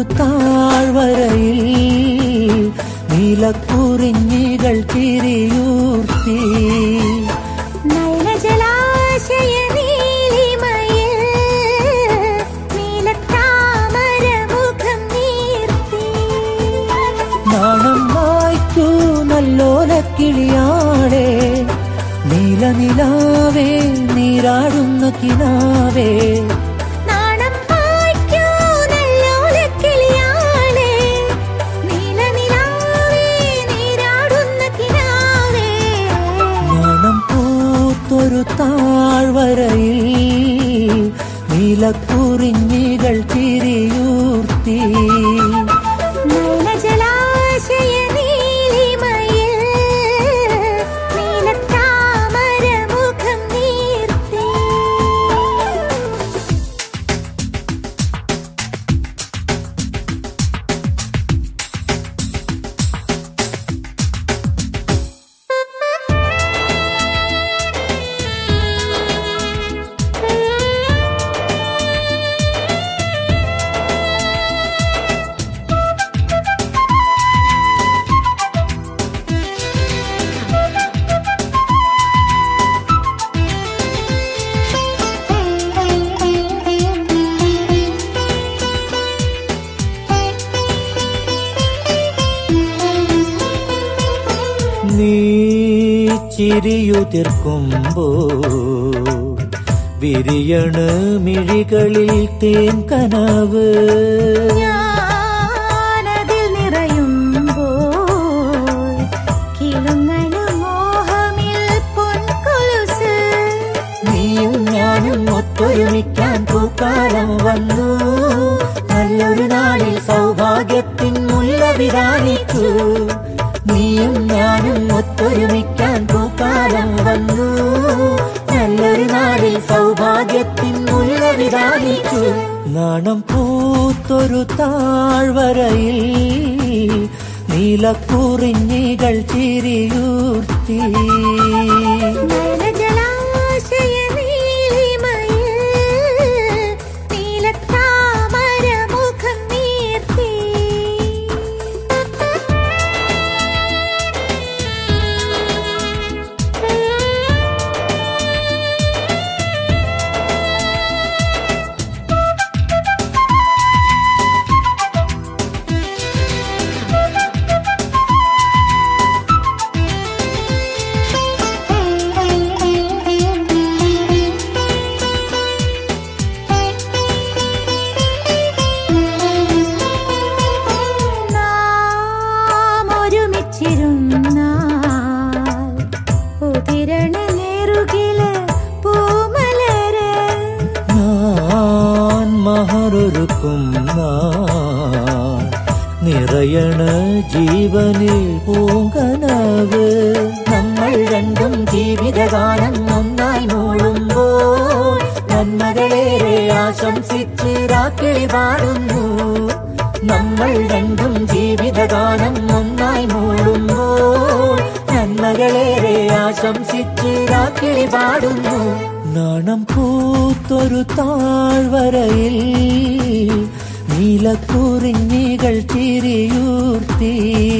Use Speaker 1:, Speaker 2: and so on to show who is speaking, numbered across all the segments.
Speaker 1: താഴ്വരയിൽ നീലക്കുറിഞ്ഞികൾ തിരിയൂർത്തി
Speaker 2: നയനജലാശയ നീലിമയിൽ നീലത്താമര മുഖം നീർത്തി
Speaker 1: നാണം മായ്ക്കൂ നല്ലോലക്കിളിയാടേ നീലനിലാവേ നീരാടുന്ന കിനാവേ
Speaker 2: നാണം മായ്ക്കൂ നല്ലോലക്കിളിയാളെ നീലനിലാവേ നീരാടുന്ന കിനാവേ
Speaker 1: നാണം പൂത്തൊരു താഴ്വരയിൽ നീലക്കുറിഞ്ഞികൾ തിരിയൂർത്തി
Speaker 2: നയനജലാശയ നീലിമയിൽ നീലത്താമര മുഖം നീർത്തി
Speaker 1: നീ ചിരിയുതിർക്കുമ്പോ വിരിയണ് മിഴികളിൽ തേൻ കനവ്
Speaker 2: ഞാനതിൽ നിറയുമ്പോൾ കിളുങ്ങണ മോഹമിൽ പൊൻകൊലുസ്
Speaker 1: നീയും ഞാനും ഒത്തൊരുമിക്കാൻ പൂക്കാലം വന്നു നല്ലൊരു നാളിൽ സൗഭാഗ്യത്തിൻ മുല്ല വിരാനിച്ചു നീയും ഞാനും ഒത്തൊരുമിക്കാൻ പൂക്കാലം വന്നു നല്ലൊരു നാളിൽ സൗഭാഗ്യത്തിൻ മുല്ല വിരാനിച്ചു നാണം പൂത്തൊരു താഴ്വരയിൽ നീലക്കുറിഞ്ഞികൾ ചിരിയൂർത്തി
Speaker 2: നയനജലാശയ നീലിമയിൽ നീലത്താമര മുഖം നീർത്തി നാം ഒരുമിച്ചിരുന്നാൽ ഉതിരണ നേറുകില് പൂമലര്
Speaker 1: ഞാൻ മഹറൊരുക്കും നാൾ നിറയണ ജീവനിൽ പൂങ്കനവ് നമ്മൾ രണ്ടും ജീവിതഗാനം ഒന്നായി മൂളുമ്പോൾ നന്മകളേറെ ആശംസിച്ച് രാക്കിളി പാടുന്നു നമ്മൾ രണ്ടും ജീവിതഗാനം ഒന്നായി മൂളുമ്പോൾ നന്മകളേറെ ആശംസിച്ച് രാക്കിളി പാടുന്നു നാണം പൂത്തൊരു താഴ്വരയിൽ നീലക്കുറിഞ്ഞികൾ തിരിയൂർത്തി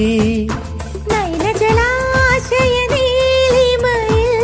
Speaker 2: നയനജലാശയ നീലിമയിൽ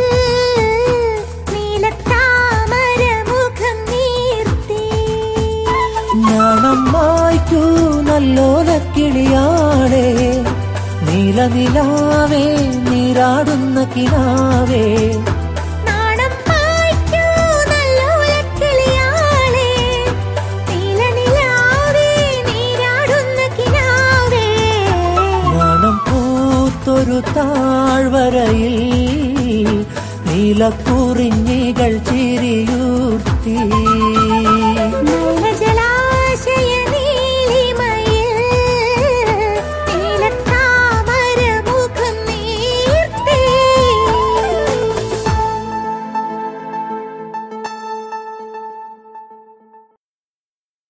Speaker 2: നീലത്താമര മുഖം നീർത്തി
Speaker 1: നാണം മായ്ക്കൂ നല്ലോലക്കിളിയാടേ നീലനിലാവേ നീരാടുന്ന കിനാവേ
Speaker 2: നാണം മായ്ക്കൂ നല്ലോലക്കിളിയാളെ നീലനിലാവേ നീരാടുന്ന കിനാവേ
Speaker 1: നാണം പൂത്തൊരു താഴ്വരയിൽ നീലക്കുറിഞ്ഞികൾ ചിരിയൂർത്തി